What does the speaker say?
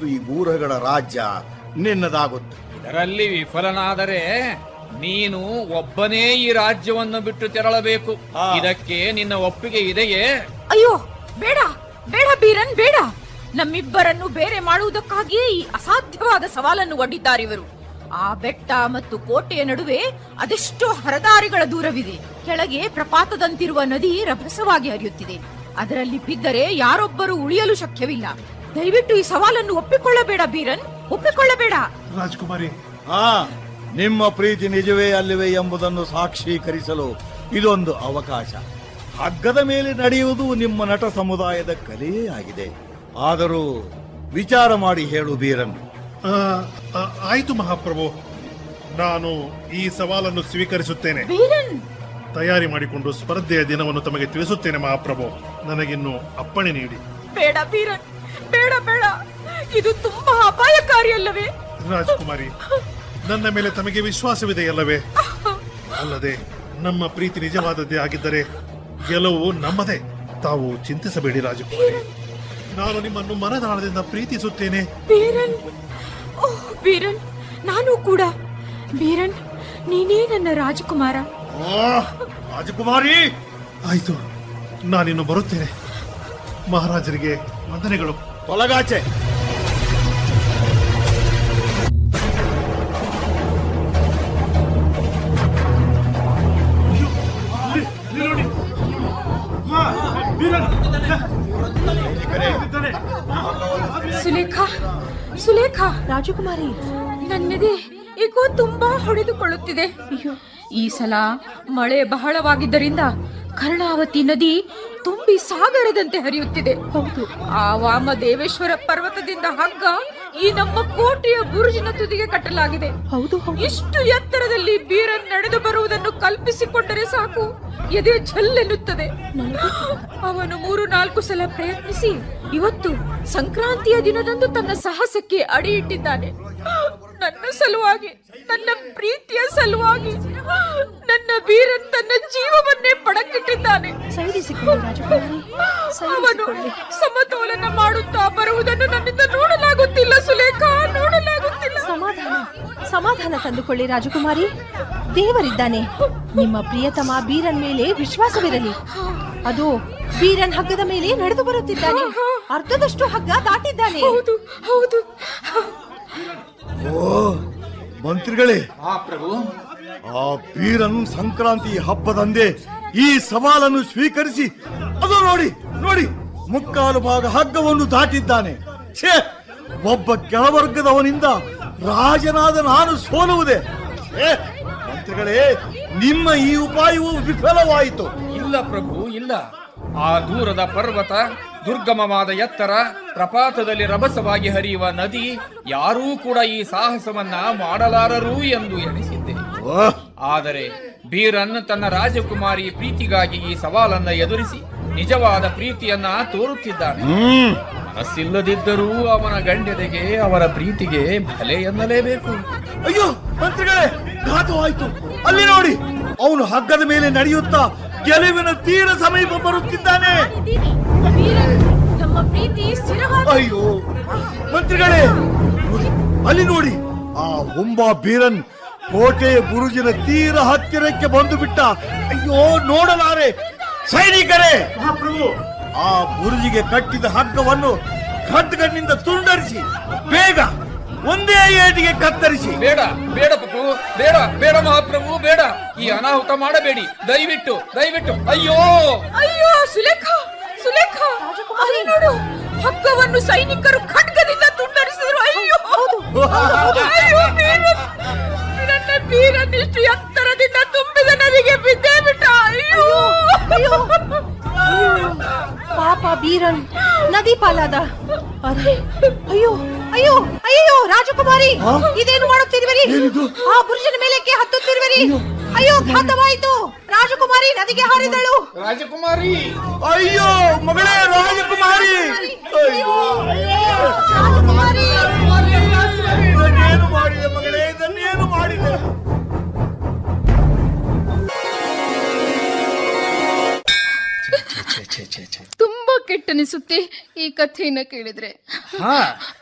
ಮತ್ತು ಈ ಊರಗಳ ರಾಜ್ಯ ನಿನ್ನದಾಗುತ್ತೆ ಇದರಲ್ಲಿ ವಿಫಲನಾದರೆ ನೀನು ಒಬ್ಬನೇ ಈ ರಾಜ್ಯವನ್ನು ಬಿಟ್ಟು ತೆರಳಬೇಕು ಆ. ಇದಕ್ಕೆ ನಿನ್ನ ಒಪ್ಪಿಗೆ ಇದೆಯೇ ಅಯ್ಯೋ ಬೇಡ ಬೇಡ ಬೀರನ್ ಬೇಡ ನಮ್ಮಿಬ್ಬರನ್ನು ಬೇರೆ ಮಾಡುವುದಕ್ಕಾಗಿಯೇ ಈ ಅಸಾಧ್ಯವಾದ ಸವಾಲನ್ನು ಒಡ್ಡಿದ್ದಾರಿವರು ಆ ಬೆಟ್ಟ ಮತ್ತು ಕೋಟೆಯ ನಡುವೆ ಅದೆಷ್ಟೋ ಹರದಾರಿಗಳ ದೂರವಿದೆ ಕೆಳಗೆ ಪ್ರಪಾತದಂತಿರುವ ನದಿ ರಭಸವಾಗಿ ಹರಿಯುತ್ತಿದೆ ಅದರಲ್ಲಿ ಬಿದ್ದರೆ ಯಾರೊಬ್ಬರು ಉಳಿಯಲು ಶಕ್ಯವಿಲ್ಲ ದಯವಿಟ್ಟು ಈ ಸವಾಲನ್ನು ಒಪ್ಪಿಕೊಳ್ಳಬೇಡ ಬೀರನ್ ಒಪ್ಪಿಕೊಳ್ಳಬೇಡ ರಾಜ್ಕುಮಾರಿ ಆ ನಿಮ್ಮ ಪ್ರೀತಿ ನಿಜವೇ ಅಲ್ಲಿವೆ ಎಂಬುದನ್ನು ಸಾಕ್ಷೀಕರಿಸಲು ಇದೊಂದು ಅವಕಾಶ ಹಗ್ಗದ ಮೇಲೆ ನಡೆಯುವುದು ನಿಮ್ಮ ನಟ ಸಮುದಾಯದ ಕಲೆಯೇ ಆಗಿದೆ ಆದರೂ ವಿಚಾರ ಮಾಡಿ ಹೇಳು ಬೀರನ್ ಆ, ಆ, ಆಯ್ತು ಮಹಾಪ್ರಭು ನಾನು ಈ ಸವಾಲನ್ನು ಸ್ವೀಕರಿಸುತ್ತೇನೆ ಬೀರನ್ ತಯಾರಿ ಮಾಡಿಕೊಂಡು ಸ್ಪರ್ಧೆಯ ದಿನವನ್ನು ತಮಗೆ ತಿಳಿಸುತ್ತೇನೆ ಮಹಾಪ್ರಭು ನನಗಿನ್ನು ಅಪ್ಪಣೆ ನೀಡಿ ಬೇಡ ಬೀರನ್ ಬೇಡ ಬೇಡ ಇದು ತುಂಬಾ ಅಪಾಯಕಾರಿ ಅಲ್ಲವೇ ರಾಜಕುಮಾರಿ ನನ್ನ ಮೇಲೆ ತಮಗೆ ವಿಶ್ವಾಸವಿದೆಯಲ್ಲವೇ ಅಲ್ಲದೆ ನಮ್ಮ ಪ್ರೀತಿ ನಿಜವಾದದ್ದೇ ಆಗಿದ್ದರೆ ಗೆಲುವು ನಮ್ಮದೇ ತಾವು ಚಿಂತಿಸಬೇಡಿ ರಾಜಕುಮಾರಿ ನಾನು ನಿಮ್ಮನ್ನು ಮನದಾಳದಿಂದ ಪ್ರೀತಿಸುತ್ತೇನೆ ಬೀರನ್ ಓಹ್ ಬೀರನ್ ನಾನು ಕೂಡ ಬೀರನ್ ನೀನೇ ನನ್ನ ರಾಜಕುಮಾರ ಆ, ರಾಜಕುಮಾರಿ ಆಯ್ತು ನಾನಿನ್ನು ಬರುತ್ತೇನೆ ಮಹಾರಾಜರಿಗೆ ವಂದನೆಗಳು ತೊಲಗಾಚೆ ಸುಲೇಖಾ ಸುಲೇಖಾ ರಾಜಕುಮಾರಿ ನನ್ನೆದೆ ಏಕೋ ತುಂಬಾ ಹೊಡೆದುಕೊಳ್ಳುತ್ತಿದೆ ಈ ಸಲ ಮಳೆ ಬಹಳವಾಗಿದ್ದರಿಂದ ಕರ್ಣಾವತಿ ನದಿ ತುಂಬಿ ಸಾಗರದಂತೆ ಹರಿಯುತ್ತಿದೆ ಹೌದು ಆ ವಾಮದೇವೇಶ್ವರ ಪರ್ವತದಿಂದ ಹಗ್ಗ ಈ ನಮ್ಮ ಕೋಟೆಯ ಬುರುಜಿನ ತುದಿಗೆ ಕಟ್ಟಲಾಗಿದೆ ಹೌದು ಇಷ್ಟು ಎತ್ತರದಲ್ಲಿ ಬೀರನ್ ನಡೆದು ಬರುವುದನ್ನು ಕಲ್ಪಿಸಿಕೊಂಡರೆ ಸಾಕು ಎದೆ ಛಲ್ಲೆನ್ನುತ್ತದೆ ಅವನು ಮೂರು ನಾಲ್ಕು ಸಲ ಪ್ರಯತ್ನಿಸಿ ಇವತ್ತು ಸಂಕ್ರಾಂತಿಯ ದಿನದಂದು ತನ್ನ ಸಾಹಸಕ್ಕೆ ಅಡಿ ಇಟ್ಟಿದ್ದಾನೆ ನನ್ನ ಸಲುವಾಗಿ ನನ್ನ ಪ್ರೀತಿಯ ಸಲುವಾಗಿ ನನ್ನ ಬೀರನ್ ತನ್ನ ಜೀವವನ್ನೇ ಪಡಕ್ಕಿಟ್ಟಿದ್ದಾನೆ ಅವನು ಸಮತೋಲನ ಮಾಡುತ್ತಾ ಬರುವುದನ್ನು ನನ್ನಿಂದ ನೋಡಲಾಗುತ್ತಿಲ್ಲ ಸುಲೇಖ ನೋಡಲಾಗುತ್ತಿಲ್ಲ ಸಮಾಧಾನ ಸಮಾಧಾನ ತಂದುಕೊಳ್ಳಿ ರಾಜಕುಮಾರಿ ದೇವರಿದ್ದಾನೆ ನಿಮ್ಮ ಪ್ರಿಯತಮ ಬೀರನ್ ಮೇಲೆ ವಿಶ್ವಾಸವಿರಲಿ ಅದು ಬೀರನ್ ಹಗ್ಗದ ಮೇಲೆ ನಡೆದು ಬರುತ್ತಿದ್ದಾನೆ ಅರ್ಧದಷ್ಟು ಹಗ್ಗ ದಾಟಿದ್ದಾನೆ ಹೌದು ಹೌದು ಓ ಮಂತ್ರಿಗಳೇ ಆ ಪ್ರಭು ಆ ಬೀರನ್ ಸಂಕ್ರಾಂತಿ ಹಬ್ಬದಂದೇ ಈ ಸವಾಲನ್ನು ಸ್ವೀಕರಿಸಿ ಅದು ನೋಡಿ ನೋಡಿ ಮುಕ್ಕಾಲು ಭಾಗ ಹಗ್ಗವನ್ನು ದಾಟಿದ್ದಾನೆ ಛೇ ಒಬ್ಬ ಕೆಳವರ್ಗದವನಿಂದ ರಾಜನಾದ ನಾನು ಸೋಲುವುದೇ ಛೇ, ಮಂತ್ರಿಗಳೇ ನಿಮ್ಮ ಈ ಉಪಾಯವು ವಿಫಲವಾಯಿತು ಇಲ್ಲ ಪ್ರಭು ಇಲ್ಲ ಆ ದೂರದ ಪರ್ವತ ದುರ್ಗಮವಾದ ಎತ್ತರ ಪ್ರಪಾತದಲ್ಲಿ ರಭಸವಾಗಿ ಹರಿಯುವ ನದಿ ಯಾರೂ ಕೂಡ ಈ ಸಾಹಸವನ್ನ ಮಾಡಲಾರರು ಎಂದು ಎಣಿಸಿದ್ದೆ ಓಹ್, ಆದರೆ ಬೀರನ್ ತನ್ನ ರಾಜಕುಮಾರಿ ಪ್ರೀತಿಗಾಗಿ ಈ ಸವಾಲನ್ನ ಎದುರಿಸಿ ನಿಜವಾದ ಪ್ರೀತಿಯನ್ನ ತೋರುತ್ತಿದ್ದಾನೆ ಹ್ಮ್ ಮನಸ್ಸಿಲ್ಲದಿದ್ದರೂ ಅವನ ಗಂಡೆದೆಗೆ ಅವರ ಪ್ರೀತಿಗೆ ಬೆಲೆ ಎನ್ನಲೇಬೇಕು ಅಯ್ಯೋ ಮಂತ್ರಿಗಳೇ ಘಾತವಾಯ್ತು ಅಲ್ಲಿ ನೋಡಿ ಅವನು ಹಗ್ಗದ ಮೇಲೆ ನಡೆಯುತ್ತಾ ಗೆಲುವಿನ ತೀರ ಸಮೀಪ ಬರುತ್ತಿದ್ದಾನೆ ಬೀರನ್ ನಮ್ಮ ಪ್ರೀತಿ ಸ್ಥಿರವಾದ ಅಯ್ಯೋ ಮಂತ್ರಿಗಳೇ ನೋಡಿ, ಅಲ್ಲಿ ನೋಡಿ ಆ ಹುಂಬಾ ಬೀರನ್ ಕೋಟೆಯ ಬುರುಜಿನ ತೀರ ಹತ್ತಿರಕ್ಕೆ ಬಂದು ಬಿಟ್ಟ ಅಯ್ಯೋ ನೋಡಲಾರೆ ಸೈನಿಕರೇ ಮಹಾಪ್ರಭು ಆ ಬುರುಜಿಗೆ ಕಟ್ಟಿದ ಹಗ್ಗವನ್ನು ಖಡ್ಗನಿಂದ ತುಂಡರಿಸಿ ಬೇಗ ಒಂದೇ ಏಟಿಗೆ ಕತ್ತರಿಸಿ ಬೇಡ ಬೇಡ ಪಪ್ಪು ಬೇಡ ಬೇಡ ಮಹಾಪ್ರಭು ಬೇಡ ಈ ಅನಾಹುತ ಮಾಡಬೇಡಿ ದಯವಿಟ್ಟು ದಯವಿಟ್ಟು ಅಯ್ಯೋ ಅಯ್ಯೋ ಸುಲೇಖಾ ಸುಲೇಖಾ ಅಲ್ಲಿ ನೋಡು ಹಗ್ಗವನ್ನು ಸೈನಿಕರು ಖಡ್ಗದಿಂದ ತುಂಡರಿಸಿದ್ರು ಅಯ್ಯೋ ಅಯ್ಯೋ ಬೀರನ್ ನನ್ನ ಬೀರನ್ ಇಷ್ಟು ಎತ್ತರದಿಂದ ತುಂಬಿದ ನದಿಗೆ ಬಿದ್ದೇ ಬಿಟ್ಟ ಅಯ್ಯೋ ಅಯ್ಯೋ ಪಾಪ ಬೀರನ್ ನದಿ ಪಾಲಾದ ಅರೆ, ಅಯ್ಯೋ ಅಯ್ಯೋ ಅಯ್ಯೋ ರಾಜಕುಮಾರಿ ಆ? ಇದೇನು ಮಾಡುತ್ತಿರುವಿರಿ ಏನಿದು? ಆ ಬುರುಜಿನ ಮೇಲಕ್ಕೆ ಹತ್ತುತ್ತಿರುವಿರಿ ಅಯ್ಯೋ ಘಾತವಾಯಿತು ರಾಜಕುಮಾರಿ ನದಿಗೆ ಹಾರಿದಳು ರಾಜಕುಮಾರಿ ಅಯ್ಯೋ ಮಗಳೇ ರಾಜಕುಮಾರಿ ಅಯ್ಯೋ ರಾಜಕುಮಾರಿ ಇದನ್ನೇನು ಮಾಡಿದೆ ಮಗಳೇ ಇದನ್ನೇನು ಮಾಡಿದೆ ತುಂಬಾ ಕೆಟ್ಟನಿಸುತ್ತೆ ಈ ಕಥೆಯನ್ನ ಕೇಳಿದ್ರೆ ಹಾ